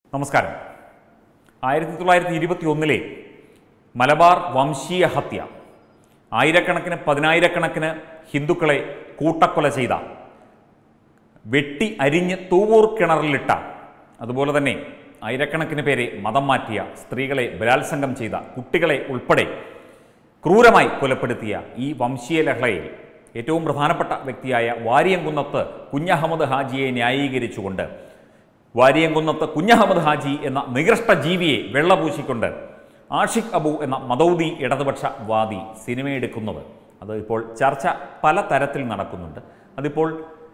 നമസ്കാരം ആയിരത്തി തൊള്ളായിരത്തി ഇരുപത്തി ഒന്നിലെ മലബാർ വംശീയ ഹത്യ ആയിരക്കണക്കിന് പതിനായിരക്കണക്കിന് ഹിന്ദുക്കളെ കൂട്ടക്കൊല ചെയ്ത വെട്ടി അരിഞ്ഞ് തൂവൂർ കിണറിലിട്ട അതുപോലെ തന്നെ ആയിരക്കണക്കിന് പേരെ മതം മാറ്റിയ സ്ത്രീകളെ ബലാത്സംഗം ചെയ്ത കുട്ടികളെ ഉൾപ്പെടെ ക്രൂരമായി കൊലപ്പെടുത്തിയ ഈ വംശീയ ലഹളയിൽ ഏറ്റവും പ്രധാനപ്പെട്ട വ്യക്തിയായ വാരിയംകുന്നത്ത് കുഞ്ഞഹമ്മദ് ഹാജിയെ ന്യായീകരിച്ചുകൊണ്ട് വാരിയംകുന്നത്ത് കുഞ്ഞഹമ്മദ് ഹാജി എന്ന നികൃഷ്ട ജീവിയെ വെള്ളപൂശിക്കൊണ്ട് ആഷിഖ് അബു എന്ന മദൌദി ഇടതുപക്ഷ വാദി സിനിമയെടുക്കുന്നത് അത് ഇപ്പോൾ ചർച്ച പല തരത്തിൽ നടക്കുന്നുണ്ട് അതിപ്പോൾ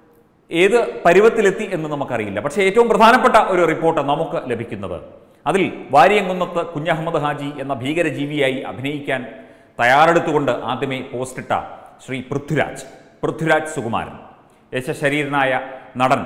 ഏത് പരുവത്തിലെത്തി എന്ന് നമുക്കറിയില്ല പക്ഷേ ഏറ്റവും പ്രധാനപ്പെട്ട ഒരു റിപ്പോർട്ട് നമുക്ക് ലഭിക്കുന്നത് അതിൽ വാരിയംകുന്നത്ത് കുഞ്ഞഹമ്മദ് ഹാജി എന്ന ഭീകരജീവിയായി അഭിനയിക്കാൻ തയ്യാറെടുത്തുകൊണ്ട് ആദ്യമേ പോസ്റ്റിട്ട ശ്രീ പൃഥ്വിരാജ് പൃഥ്വിരാജ് സുകുമാരൻ യശശരീരനായ നടൻ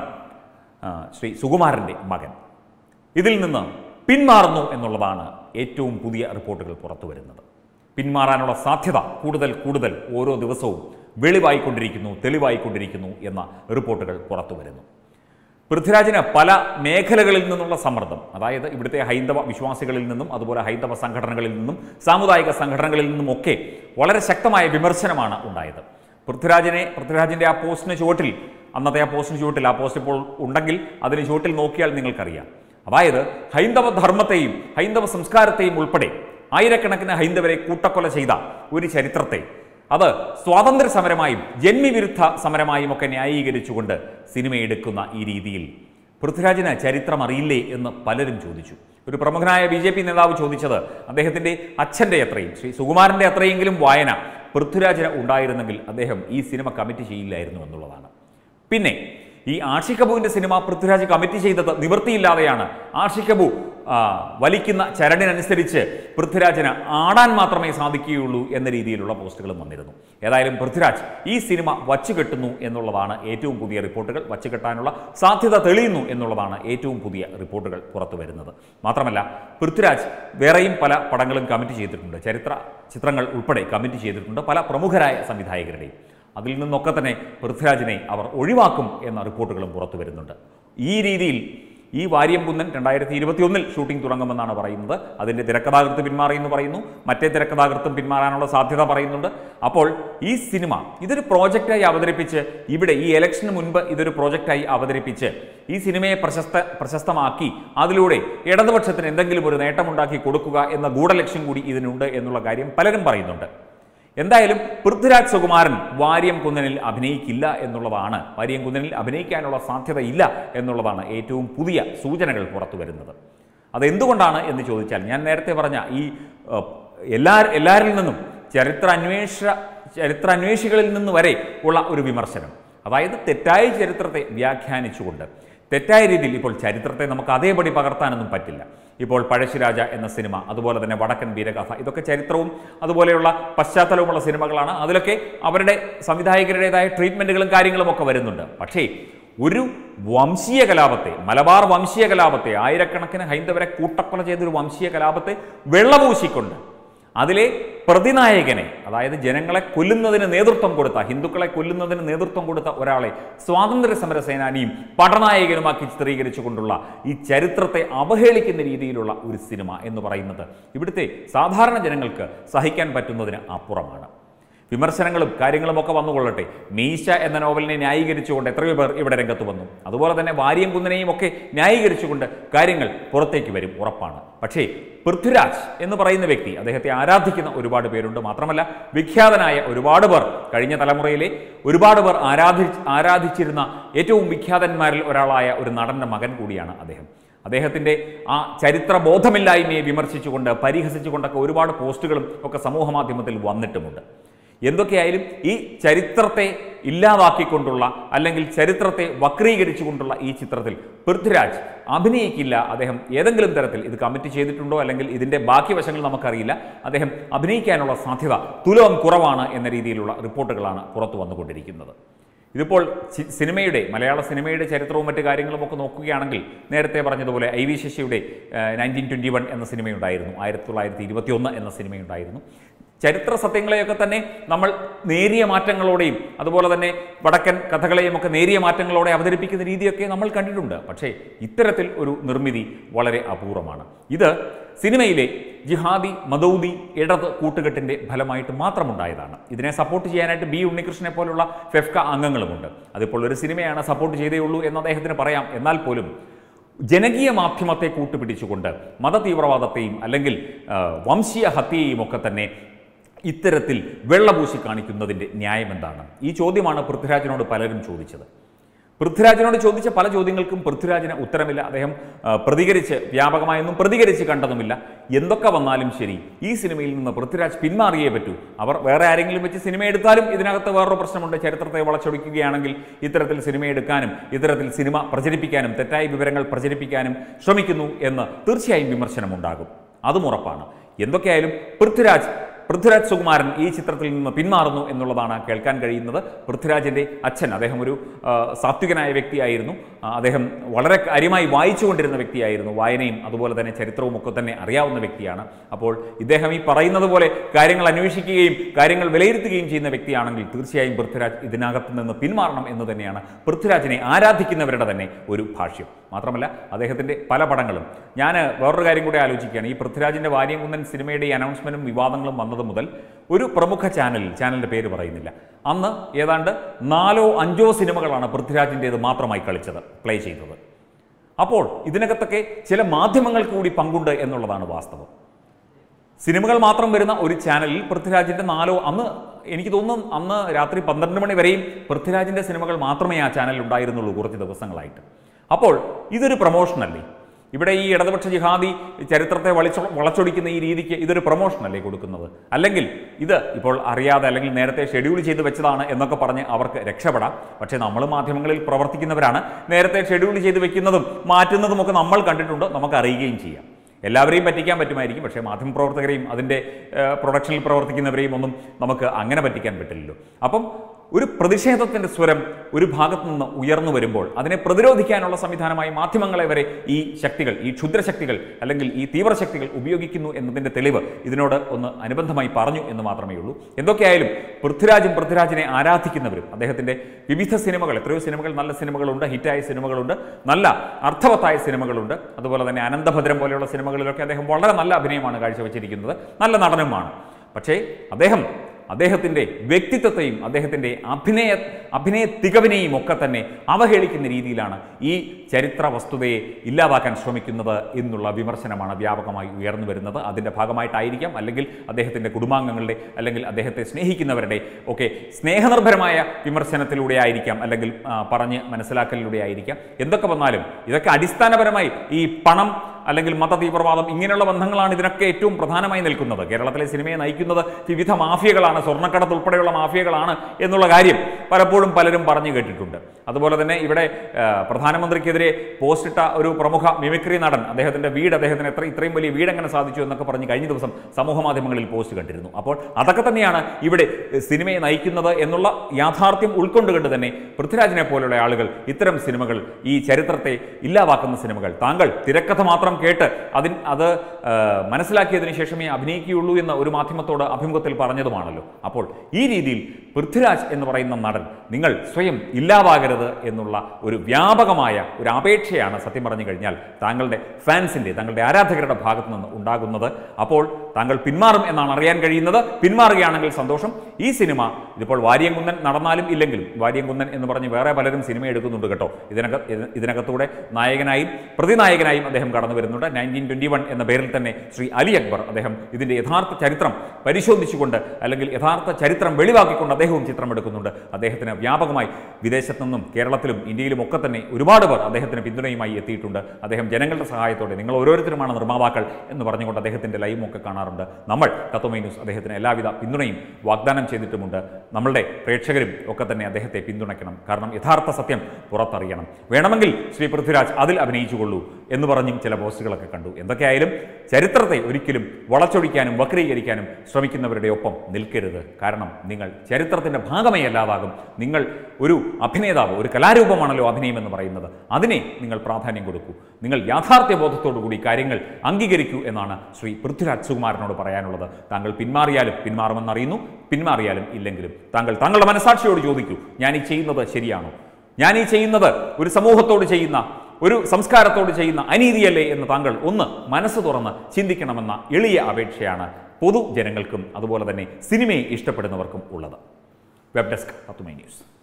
ആ, ശ്രീ സുകുമാരൻ്റെ മകൻ ഇതിൽ നിന്ന് പിന്മാറുന്നു എന്നുള്ളതാണ് ഏറ്റവും പുതിയ റിപ്പോർട്ടുകൾ പുറത്തു വരുന്നത് പിന്മാറാനുള്ള സാധ്യത കൂടുതൽ കൂടുതൽ ഓരോ ദിവസവും വെളിവായിക്കൊണ്ടിരിക്കുന്നു തെളിവായിക്കൊണ്ടിരിക്കുന്നു എന്ന റിപ്പോർട്ടുകൾ പുറത്തു വരുന്നു പൃഥ്വിരാജിന് പല മേഖലകളിൽ നിന്നുള്ള സമ്മർദ്ദം അതായത് ഇവിടുത്തെ ഹൈന്ദവ വിശ്വാസികളിൽ നിന്നും അതുപോലെ ഹൈന്ദവ സംഘടനകളിൽ നിന്നും സാമുദായിക സംഘടനകളിൽ നിന്നുമൊക്കെ വളരെ ശക്തമായ വിമർശനമാണ് ഉണ്ടായത് പൃഥ്വിരാജിനെ പൃഥ്വിരാജിൻ്റെ ആ പോസ്റ്റിന് ചുവട്ടിൽ അന്നത്തെ ആ പോസ്റ്റിന് ചുവട്ടിൽ ആ പോസ്റ്റ് ഇപ്പോൾ ഉണ്ടെങ്കിൽ അതിന് ചുവട്ടിൽ നോക്കിയാൽ നിങ്ങൾക്കറിയാം അതായത് ഹൈന്ദവ ധർമ്മത്തെയും ഹൈന്ദവ സംസ്കാരത്തെയും ഉൾപ്പെടെ ആയിരക്കണക്കിന് ഹൈന്ദവരെ കൂട്ടക്കൊല ചെയ്ത ഒരു ചരിത്രത്തെ അത് സ്വാതന്ത്ര്യ സമരമായും ജന്മിവിരുദ്ധ സമരമായും ഒക്കെ ന്യായീകരിച്ചുകൊണ്ട് സിനിമ എടുക്കുന്ന ഈ രീതിയിൽ പൃഥ്വിരാജിന് ചരിത്രം അറിയില്ലേ എന്ന് പലരും ചോദിച്ചു ഒരു പ്രമുഖനായ ബി ജെ പി നേതാവ് ചോദിച്ചത് അദ്ദേഹത്തിൻ്റെ അച്ഛൻ്റെ അത്രയും ശ്രീ സുകുമാരൻ്റെ അത്രയെങ്കിലും വായന പൃഥ്വിരാജിന് ഉണ്ടായിരുന്നെങ്കിൽ അദ്ദേഹം ഈ സിനിമ കമ്മിറ്റ് ചെയ്യില്ലായിരുന്നു എന്നുള്ളതാണ് പിന്നെ ഈ ആഷിഖ് കപൂറിന്റെ സിനിമ പൃഥ്വിരാജ് കമ്മിറ്റ് ചെയ്തത് നിവൃത്തിയില്ലാതെയാണ് ആഷിഖ് കപൂർ ആ, വലിക്കുന്ന ചരടിനനുസരിച്ച് പൃഥ്വിരാജിന് ആടാൻ മാത്രമേ സാധിക്കുകയുള്ളൂ എന്ന രീതിയിലുള്ള പോസ്റ്റുകളും വന്നിരുന്നു ഏതായാലും പൃഥ്വിരാജ് ഈ സിനിമ വച്ചുകെട്ടുന്നു എന്നുള്ളതാണ് ഏറ്റവും പുതിയ റിപ്പോർട്ടുകൾ വച്ചുകെട്ടാനുള്ള സാധ്യത തെളിയുന്നു എന്നുള്ളതാണ് ഏറ്റവും പുതിയ റിപ്പോർട്ടുകൾ പുറത്തു വരുന്നത് മാത്രമല്ല പൃഥ്വിരാജ് വേറെയും പല പടങ്ങളും കമ്മിറ്റ് ചെയ്തിട്ടുണ്ട് ചരിത്ര ചിത്രങ്ങൾ ഉൾപ്പെടെ കമ്മിറ്റ് ചെയ്തിട്ടുണ്ട് പല പ്രമുഖരായ സംവിധായകരുടെയും അതിൽ നിന്നൊക്കെ തന്നെ പൃഥ്വിരാജിനെ അവർ ഒഴിവാക്കും എന്ന റിപ്പോർട്ടുകളും പുറത്തു വരുന്നുണ്ട് ഈ രീതിയിൽ ഈ വാര്യം കുന്നൻ രണ്ടായിരത്തി ഇരുപത്തിയൊന്നിൽ ഷൂട്ടിംഗ് തുടങ്ങുമെന്നാണ് പറയുന്നത് അതിൻ്റെ തിരക്കഥാകൃത്ത് പിന്മാറിയെന്ന് പറയുന്നു മറ്റേ തിരക്കഥാകൃത്തും പിന്മാറാനുള്ള സാധ്യത പറയുന്നുണ്ട് അപ്പോൾ ഈ സിനിമ ഇതൊരു പ്രോജക്റ്റായി അവതരിപ്പിച്ച് ഇവിടെ ഈ ഇലക്ഷന് മുൻപ് ഇതൊരു പ്രോജക്റ്റായി അവതരിപ്പിച്ച് ഈ സിനിമയെ പ്രശസ്ത പ്രശസ്തമാക്കി അതിലൂടെ ഇടതുപക്ഷത്തിന് എന്തെങ്കിലും ഒരു നേട്ടമുണ്ടാക്കി കൊടുക്കുക എന്ന ഗൂഢലക്ഷ്യം കൂടി ഇതിനുണ്ട് എന്നുള്ള കാര്യം പലരും പറയുന്നുണ്ട് എന്തായാലും പൃഥ്വിരാജ് സുകുമാരൻ വാര്യം കുന്നനിൽ അഭിനയിക്കില്ല എന്നുള്ളതാണ് വാര്യം കുന്നനിൽ അഭിനയിക്കാനുള്ള സാധ്യത ഇല്ല എന്നുള്ളതാണ് ഏറ്റവും പുതിയ സൂചനകൾ പുറത്തു വരുന്നത് അതെന്തുകൊണ്ടാണ് എന്ന് ചോദിച്ചാൽ ഞാൻ നേരത്തെ പറഞ്ഞ ഈ ഏഹ്, എല്ലാ എല്ലാരിൽ നിന്നും ചരിത്ര അന്വേഷ ചരിത്ര അന്വേഷികളിൽ നിന്ന് വരെ ഉള്ള ഒരു വിമർശനം അതായത് തെറ്റായ ചരിത്രത്തെ വ്യാഖ്യാനിച്ചുകൊണ്ട് തെറ്റായ രീതിയിൽ ഇപ്പോൾ ചരിത്രത്തെ നമുക്ക് അതേപടി പകർത്താനൊന്നും പറ്റില്ല ഇപ്പോൾ പഴശ്ശിരാജ എന്ന സിനിമ അതുപോലെ തന്നെ വടക്കൻ വീരകഥ ഇതൊക്കെ ചരിത്രവും അതുപോലെയുള്ള പശ്ചാത്തലവുമുള്ള സിനിമകളാണ് അതിലൊക്കെ അവരുടെ സംവിധായകരുടേതായ ട്രീറ്റ്മെൻറ്റുകളും കാര്യങ്ങളും ഒക്കെ വരുന്നുണ്ട് പക്ഷേ ഒരു വംശീയ കലാപത്തെ മലബാർ വംശീയ കലാപത്തെ ആയിരക്കണക്കിന് ഹൈന്ദവരെ കൂട്ടക്കൊല ചെയ്തൊരു വംശീയ കലാപത്തെ വെള്ളപൂശിക്കൊണ്ട് അതിലെ പ്രതിനായകനെ അതായത് ജനങ്ങളെ കൊല്ലുന്നതിന് നേതൃത്വം കൊടുത്ത ഹിന്ദുക്കളെ കൊല്ലുന്നതിന് നേതൃത്വം കൊടുത്ത ഒരാളെ സ്വാതന്ത്ര്യ സമര സേനാനിയും പടനായകനുമാക്കി ചിത്രീകരിച്ചുകൊണ്ടുള്ള ഈ ചരിത്രത്തെ അവഹേളിക്കുന്ന രീതിയിലുള്ള ഒരു സിനിമ എന്ന് പറയുന്നത് ഇവിടുത്തെ സാധാരണ ജനങ്ങൾക്ക് സഹിക്കാൻ പറ്റുന്നതിന് അപ്പുറമാണ് വിമർശനങ്ങളും കാര്യങ്ങളും ഒക്കെ വന്നുകൊള്ളട്ടെ മീശ എന്ന നോവലിനെ ന്യായീകരിച്ചുകൊണ്ട് എത്രയോ പേർ ഇവിടെ രംഗത്ത് വന്നു അതുപോലെ തന്നെ വാര്യം കുന്നനെയും ഒക്കെ ന്യായീകരിച്ചുകൊണ്ട് കാര്യങ്ങൾ പുറത്തേക്ക് വരും ഉറപ്പാണ് പക്ഷേ പൃഥ്വിരാജ് എന്ന് പറയുന്ന വ്യക്തി അദ്ദേഹത്തെ ആരാധിക്കുന്ന ഒരുപാട് പേരുണ്ട് മാത്രമല്ല വിഖ്യാതനായ ഒരുപാട് പേർ കഴിഞ്ഞ തലമുറയിലെ ഒരുപാട് പേർ ആരാധി ആരാധിച്ചിരുന്ന ഏറ്റവും വിഖ്യാതന്മാരിൽ ഒരാളായ ഒരു നടന്റെ മകൻ കൂടിയാണ് അദ്ദേഹം അദ്ദേഹത്തിൻ്റെ ആ ചരിത്ര ബോധമില്ലായ്മയെ വിമർശിച്ചുകൊണ്ട് പരിഹസിച്ചുകൊണ്ടൊക്കെ ഒരുപാട് പോസ്റ്റുകളും ഒക്കെ സമൂഹ മാധ്യമത്തിൽ വന്നിട്ടുമുണ്ട് എന്തൊക്കെയായാലും ഈ ചരിത്രത്തെ ഇല്ലാതാക്കിക്കൊണ്ടുള്ള അല്ലെങ്കിൽ ചരിത്രത്തെ വക്രീകരിച്ചുകൊണ്ടുള്ള ഈ ചിത്രത്തിൽ പൃഥ്വിരാജ് അഭിനയിക്കില്ല അദ്ദേഹം ഏതെങ്കിലും തരത്തിൽ ഇത് കമ്മിറ്റ് ചെയ്തിട്ടുണ്ടോ അല്ലെങ്കിൽ ഇതിൻ്റെ ബാക്കി വശങ്ങൾ നമുക്കറിയില്ല അദ്ദേഹം അഭിനയിക്കാനുള്ള സാധ്യത തുലവും കുറവാണ് എന്ന രീതിയിലുള്ള റിപ്പോർട്ടുകളാണ് പുറത്തു വന്നുകൊണ്ടിരിക്കുന്നത് ഇതിപ്പോൾ ചി- സിനിമയുടെ മലയാള സിനിമയുടെ ചരിത്രവും മറ്റു കാര്യങ്ങളും ഒക്കെ നോക്കുകയാണെങ്കിൽ നേരത്തെ പറഞ്ഞതുപോലെ ഐ വി ശശിയുടെ നയൻറ്റീൻ ട്വൻറ്റി വൺ എന്ന സിനിമയുണ്ടായിരുന്നു ആയിരത്തി തൊള്ളായിരത്തി ഇരുപത്തി ഒന്ന് എന്ന സിനിമയുണ്ടായിരുന്നു ചരിത്ര സത്യങ്ങളെയൊക്കെ തന്നെ നമ്മൾ നേരിയ മാറ്റങ്ങളോടെയും അതുപോലെ തന്നെ വടക്കൻ കഥകളെയും ഒക്കെ നേരിയ മാറ്റങ്ങളോടെ അവതരിപ്പിക്കുന്ന രീതിയൊക്കെ നമ്മൾ കണ്ടിട്ടുണ്ട് പക്ഷേ ഇത്തരത്തിൽ ഒരു നിർമ്മിതി വളരെ അപൂർവമാണ് ഇത് സിനിമയിലെ ജിഹാദി മദൌദി ഇടത് കൂട്ടുകെട്ടിന്റെ ഫലമായിട്ട് മാത്രമുണ്ടായതാണ് ഇതിനെ സപ്പോർട്ട് ചെയ്യാനായിട്ട് ബി ഉണ്ണികൃഷ്ണനെ പോലുള്ള ഫെഫ്ക അംഗങ്ങളുമുണ്ട് അതിപ്പോൾ ഒരു സിനിമയാണ് സപ്പോർട്ട് ചെയ്തേ ഉള്ളൂ എന്ന് അദ്ദേഹത്തിന് പറയാം എന്നാൽ പോലും ജനകീയ മാധ്യമത്തെ കൂട്ടുപിടിച്ചുകൊണ്ട് മതതീവ്രവാദത്തെയും അല്ലെങ്കിൽ ആ, വംശീയ ഹത്യയെയും ഒക്കെ തന്നെ ഇത്തരത്തിൽ വെള്ളപൂശി കാണിക്കുന്നതിൻ്റെ ന്യായം എന്താണ് ഈ ചോദ്യമാണ് പൃഥ്വിരാജിനോട് പലരും ചോദിച്ചത് പൃഥ്വിരാജിനോട് ചോദിച്ച പല ചോദ്യങ്ങൾക്കും പൃഥ്വിരാജിന് ഉത്തരമില്ല അദ്ദേഹം ആ, പ്രതികരിച്ച് വ്യാപകമായൊന്നും പ്രതികരിച്ച് കണ്ടതുമില്ല എന്തൊക്കെ വന്നാലും ശരി ഈ സിനിമയിൽ നിന്ന് പൃഥ്വിരാജ് പിന്മാറിയേ പറ്റൂ അവർ വേറെ ആരെങ്കിലും വെച്ച് സിനിമ എടുത്താലും ഇതിനകത്ത് വേറൊരു പ്രശ്നമുണ്ട് ചരിത്രത്തെ വളച്ചൊടിക്കുകയാണെങ്കിൽ ഇത്തരത്തിൽ സിനിമ എടുക്കാനും ഇത്തരത്തിൽ സിനിമ പ്രചരിപ്പിക്കാനും തെറ്റായ വിവരങ്ങൾ പ്രചരിപ്പിക്കാനും ശ്രമിക്കുന്നു എന്ന് തീർച്ചയായും വിമർശനമുണ്ടാകും അതും ഉറപ്പാണ് എന്തൊക്കെയായാലും പൃഥ്വിരാജ് പൃഥ്വിരാജ് സുകുമാരൻ ഈ ചിത്രത്തിൽ നിന്ന് പിന്മാറുന്നു എന്നുള്ളതാണ് കേൾക്കാൻ കഴിയുന്നത് പൃഥ്വിരാജിൻ്റെ അച്ഛൻ അദ്ദേഹം ഒരു ആ, സാത്വികനായ വ്യക്തിയായിരുന്നു ആ, അദ്ദേഹം വളരെ കാര്യമായി വായിച്ചുകൊണ്ടിരുന്ന വ്യക്തിയായിരുന്നു വായനയും അതുപോലെ തന്നെ ചരിത്രവും ഒക്കെ തന്നെ അറിയാവുന്ന വ്യക്തിയാണ് അപ്പോൾ ഇദ്ദേഹം ഈ പറയുന്നത് പോലെ കാര്യങ്ങൾ അന്വേഷിക്കുകയും കാര്യങ്ങൾ വിലയിരുത്തുകയും ചെയ്യുന്ന വ്യക്തിയാണെങ്കിൽ തീർച്ചയായും പൃഥ്വിരാജ് ഇതിനകത്ത് നിന്ന് പിന്മാറണം എന്ന് തന്നെയാണ് പൃഥ്വിരാജിനെ ആരാധിക്കുന്നവരുടെ തന്നെ ഒരു ഭാഷ്യം മാത്രമല്ല അദ്ദേഹത്തിൻ്റെ പല പടങ്ങളും ഞാൻ വേറൊരു കാര്യം കൂടി ആലോചിക്കുകയാണ് ഈ പൃഥ്വിരാജിൻ്റെ വാര്യംകുന്നൻ സിനിമയുടെ ഈ അനൗൺസ്മെൻറ്റും വിവാദങ്ങളും വന്നത് മുതൽ ഒരു പ്രമുഖ ചാനലിൽ ചാനലിൻ്റെ പേര് പറയുന്നില്ല അന്ന് ഏതാണ്ട് നാലോ അഞ്ചോ സിനിമകളാണ് പൃഥ്വിരാജിൻ്റേത് മാത്രമായി കളിച്ചത് പ്ലേ ചെയ്തത് അപ്പോൾ ഇതിനകത്തൊക്കെ ചില മാധ്യമങ്ങൾക്ക് കൂടി പങ്കുണ്ട് എന്നുള്ളതാണ് വാസ്തവം സിനിമകൾ മാത്രം വരുന്ന ഒരു ചാനലിൽ പൃഥ്വിരാജിന്റെ നാലോ അന്ന് എനിക്ക് തോന്നുന്നു അന്ന് രാത്രി പന്ത്രണ്ട് മണി വരെയും പൃഥ്വിരാജിന്റെ സിനിമകൾ മാത്രമേ ആ ചാനലിൽ ഉണ്ടായിരുന്നുള്ളൂ കുറച്ച് ദിവസങ്ങളായിട്ട് അപ്പോൾ ഇതൊരു പ്രൊമോഷനല്ലേ ഇവിടെ ഈ ഇടതുപക്ഷ ജിഹാദി ചരിത്രത്തെ വളിച്ചൊ വളച്ചൊടിക്കുന്ന ഈ രീതിക്ക് ഇതൊരു പ്രൊമോഷനല്ലേ കൊടുക്കുന്നത് അല്ലെങ്കിൽ ഇത് ഇപ്പോൾ അറിയാതെ അല്ലെങ്കിൽ നേരത്തെ ഷെഡ്യൂൾ ചെയ്ത് വെച്ചതാണ് എന്നൊക്കെ പറഞ്ഞ് അവർക്ക് രക്ഷപ്പെടാം പക്ഷേ നമ്മൾ മാധ്യമങ്ങളിൽ പ്രവർത്തിക്കുന്നവരാണ് നേരത്തെ ഷെഡ്യൂൾ ചെയ്ത് വെക്കുന്നതും മാറ്റുന്നതുമൊക്കെ നമ്മൾ കണ്ടിട്ടുണ്ട് നമുക്ക് അറിയുകയും ചെയ്യാം എല്ലാവരെയും പറ്റിക്കാൻ പറ്റുമായിരിക്കും പക്ഷേ മാധ്യമപ്രവർത്തകരെയും അതിൻ്റെ ഏഹ്, പ്രൊഡക്ഷനിൽ പ്രവർത്തിക്കുന്നവരെയും ഒന്നും നമുക്ക് അങ്ങനെ പറ്റിക്കാൻ പറ്റില്ലല്ലോ അപ്പം ഒരു പ്രതിഷേധത്തിൻ്റെ സ്വരം ഒരു ഭാഗത്തു നിന്ന് ഉയർന്നു വരുമ്പോൾ അതിനെ പ്രതിരോധിക്കാനുള്ള സംവിധാനമായി മാധ്യമങ്ങളെ വരെ ഈ ശക്തികൾ ഈ ക്ഷുദ്രശക്തികൾ അല്ലെങ്കിൽ ഈ തീവ്രശക്തികൾ ഉപയോഗിക്കുന്നു എന്നതിൻ്റെ തെളിവ് ഇതിനോട് ഒന്ന് അനുബന്ധമായി പറഞ്ഞു എന്ന് മാത്രമേ ഉള്ളൂ എന്തൊക്കെയായാലും പൃഥ്വിരാജും പൃഥ്വിരാജിനെ ആരാധിക്കുന്നവരും അദ്ദേഹത്തിൻ്റെ വിവിധ സിനിമകൾ എത്രയോ സിനിമകൾ നല്ല സിനിമകളുണ്ട് ഹിറ്റായ സിനിമകളുണ്ട് നല്ല അർത്ഥവത്തായ സിനിമകളുണ്ട് അതുപോലെ തന്നെ അനന്തഭദ്രം പോലെയുള്ള സിനിമകളിലൊക്കെ അദ്ദേഹം വളരെ നല്ല അഭിനയമാണ് കാഴ്ചവെച്ചിരിക്കുന്നത് നല്ല നടനുമാണ് പക്ഷേ അദ്ദേഹം അദ്ദേഹത്തിൻ്റെ വ്യക്തിത്വത്തെയും അദ്ദേഹത്തിൻ്റെ അഭിനയ അഭിനയ തികവിനെയും ഒക്കെ തന്നെ അവഹേളിക്കുന്ന രീതിയിലാണ് ഈ ചരിത്ര വസ്തുതയെ ഇല്ലാതാക്കാൻ ശ്രമിക്കുന്നത് എന്നുള്ള വിമർശനമാണ് വ്യാപകമായി ഉയർന്നു വരുന്നത് അതിൻ്റെ ഭാഗമായിട്ടായിരിക്കാം അല്ലെങ്കിൽ അദ്ദേഹത്തിൻ്റെ കുടുംബാംഗങ്ങളുടെ അല്ലെങ്കിൽ അദ്ദേഹത്തെ സ്നേഹിക്കുന്നവരുടെ ഒക്കെ സ്നേഹനിർഭരമായ വിമർശനത്തിലൂടെ ആയിരിക്കാം അല്ലെങ്കിൽ ആ, പറഞ്ഞ് മനസ്സിലാക്കലിലൂടെ ആയിരിക്കാം എന്തൊക്കെ വന്നാലും ഇതൊക്കെ അടിസ്ഥാനപരമായി ഈ പണം അല്ലെങ്കിൽ മതതീവ്രവാദം ഇങ്ങനെയുള്ള ബന്ധങ്ങളാണ് ഇതിനൊക്കെ ഏറ്റവും പ്രധാനമായി നിൽക്കുന്നത് കേരളത്തിലെ സിനിമയെ നയിക്കുന്നത് വിവിധ മാഫിയകളാണ് സ്വർണ്ണക്കടത്ത് ഉൾപ്പെടെയുള്ള മാഫിയകളാണ് എന്നുള്ള കാര്യം പലപ്പോഴും പലരും പറഞ്ഞു കേട്ടിട്ടുണ്ട് അതുപോലെ തന്നെ ഇവിടെ ആ, പ്രധാനമന്ത്രിക്കെതിരെ പോസ്റ്റിട്ട ഒരു പ്രമുഖ മിമിക്രി നടൻ അദ്ദേഹത്തിന്റെ വീട് അദ്ദേഹത്തിന് എത്ര ഇത്രയും വലിയ വീട് എങ്ങനെ സാധിച്ചു എന്നൊക്കെ പറഞ്ഞ് കഴിഞ്ഞ ദിവസം സമൂഹ മാധ്യമങ്ങളിൽ പോസ്റ്റ് കണ്ടിരുന്നു അപ്പോൾ അതൊക്കെ തന്നെയാണ് ഇവിടെ എഹ്, സിനിമയെ നയിക്കുന്നത് എന്നുള്ള യാഥാർത്ഥ്യം ഉൾക്കൊണ്ടുകൊണ്ട് തന്നെ പൃഥ്വിരാജിനെ പോലുള്ള ആളുകൾ ഇത്തരം സിനിമകൾ ഈ ചരിത്രത്തെ ഇല്ലാതാക്കുന്ന സിനിമകൾ താങ്കൾ തിരക്കഥ മാത്രം കേട്ട് അതിൻ അത് ആ, മനസ്സിലാക്കിയതിന് ശേഷമേ അഭിനയിക്കുകയുള്ളൂ എന്ന് ഒരു മാധ്യമത്തോട് അഭിമുഖത്തിൽ പറഞ്ഞതുമാണല്ലോ അപ്പോൾ ഈ രീതിയിൽ പൃഥ്വിരാജ് എന്ന് പറയുന്ന നടൻ നിങ്ങൾ സ്വയം ഇല്ലാതാകരുത് എന്നുള്ള ഒരു വ്യാപകമായ ഒരു അപേക്ഷയാണ് സത്യം പറഞ്ഞു കഴിഞ്ഞാൽ താങ്കളുടെ ഫാൻസിൻ്റെ താങ്കളുടെ ആരാധകരുടെ ഭാഗത്തു നിന്ന് ഉണ്ടാകുന്നത് അപ്പോൾ താങ്കൾ പിന്മാറും എന്നാണ് അറിയാൻ കഴിയുന്നത് പിന്മാറുകയാണെങ്കിൽ സന്തോഷം ഈ സിനിമ ഇതിപ്പോൾ വാര്യംകുന്നൻ നടന്നാലും ഇല്ലെങ്കിലും വാര്യംകുന്നൻ എന്ന് പറഞ്ഞ് വേറെ പലരും സിനിമ എടുക്കുന്നുണ്ട് കേട്ടോ ഇതിനക ഇത്- ഇതിനകത്തൂടെ നായകനായും പ്രതിനായകനായും അദ്ദേഹം കടന്നു വരുന്നുണ്ട് നയൻറ്റീൻ ട്വൻറ്റി വൺ എന്ന പേരിൽ തന്നെ ശ്രീ അലി അക്ബർ അദ്ദേഹം ഇതിൻ്റെ യഥാർത്ഥ ചരിത്രം പരിശോധിച്ചുകൊണ്ട് അല്ലെങ്കിൽ യഥാർത്ഥ ചരിത്രം വെളിവാക്കിക്കൊണ്ട് അദ്ദേഹവും ചിത്രം എടുക്കുന്നുണ്ട് അദ്ദേഹത്തിന് വ്യാപകമായി വിദേശത്തു നിന്നും കേരളത്തിലും ഇന്ത്യയിലും ഒക്കെ തന്നെ ഒരുപാട് പേർ അദ്ദേഹത്തിന് പിന്തുണയുമായി എത്തിയിട്ടുണ്ട് അദ്ദേഹം ജനങ്ങളുടെ സഹായത്തോടെ നിങ്ങൾ ഓരോരുത്തരുമാണ് നിർമ്മാതാക്കൾ എന്ന് പറഞ്ഞുകൊണ്ട് അദ്ദേഹത്തിൻ്റെ ലൈവും ഒക്കെ കാണാറുണ്ട് നമ്മൾ തത്വമൈ ന്യൂസ് അദ്ദേഹത്തിന് എല്ലാവിധ പിന്തുണയും വാഗ്ദാനം ചെയ്തിട്ടുമുണ്ട് നമ്മളുടെ പ്രേക്ഷകരും ഒക്കെ തന്നെ അദ്ദേഹത്തെ പിന്തുണയ്ക്കണം കാരണം യഥാർത്ഥ സത്യം പുറത്തറിയണം വേണമെങ്കിൽ ശ്രീ പൃഥ്വിരാജ് അതിൽ അഭിനയിച്ചുകൊള്ളൂ എന്ന് പറഞ്ഞും ചില പോസ്റ്റുകളൊക്കെ കണ്ടു എന്തൊക്കെയായാലും ചരിത്രത്തെ ഒരിക്കലും വളച്ചൊടിക്കാനും വക്രീകരിക്കാനും ശ്രമിക്കുന്നവരുടെ ഒപ്പം നിൽക്കരുത് കാരണം നിങ്ങൾ ചരിത്രത്തിൻ്റെ ഭാഗമേ അല്ലാതാകും നിങ്ങൾ ഒരു അഭിനേതാവ് ഒരു കലാരൂപമാണല്ലോ അഭിനയം എന്ന് പറയുന്നത് അതിനെ നിങ്ങൾ പ്രാധാന്യം കൊടുക്കൂ നിങ്ങൾ യാഥാർത്ഥ്യ ബോധത്തോടു കൂടി കാര്യങ്ങൾ അംഗീകരിക്കൂ എന്നാണ് ശ്രീ പൃഥ്വിരാജ് സുകുമാരനോട് പറയാനുള്ളത് താങ്കൾ പിന്മാറിയാലും പിന്മാറുമെന്നറിയുന്നു പിന്മാറിയാലും ഇല്ലെങ്കിലും താങ്കൾ താങ്കളുടെ മനസാക്ഷിയോട് ചോദിക്കൂ ഞാൻ ഈ ചെയ്യുന്നത് ശരിയാണോ ഞാൻ ഈ ചെയ്യുന്നത് ഒരു സമൂഹത്തോട് ചെയ്യുന്ന ഒരു സംസ്കാരത്തോട് ചെയ്യുന്ന അനീതിയല്ലേ എന്ന് താങ്കൾ ഒന്ന് മനസ്സ് തുറന്ന് ചിന്തിക്കണമെന്ന എളിയ അപേക്ഷയാണ് പൊതുജനങ്ങൾക്കും അതുപോലെ തന്നെ സിനിമയെ ഇഷ്ടപ്പെടുന്നവർക്കും ഉള്ളത് വെബ് ഡെസ്ക് പത്തുമൈ ന്യൂസ്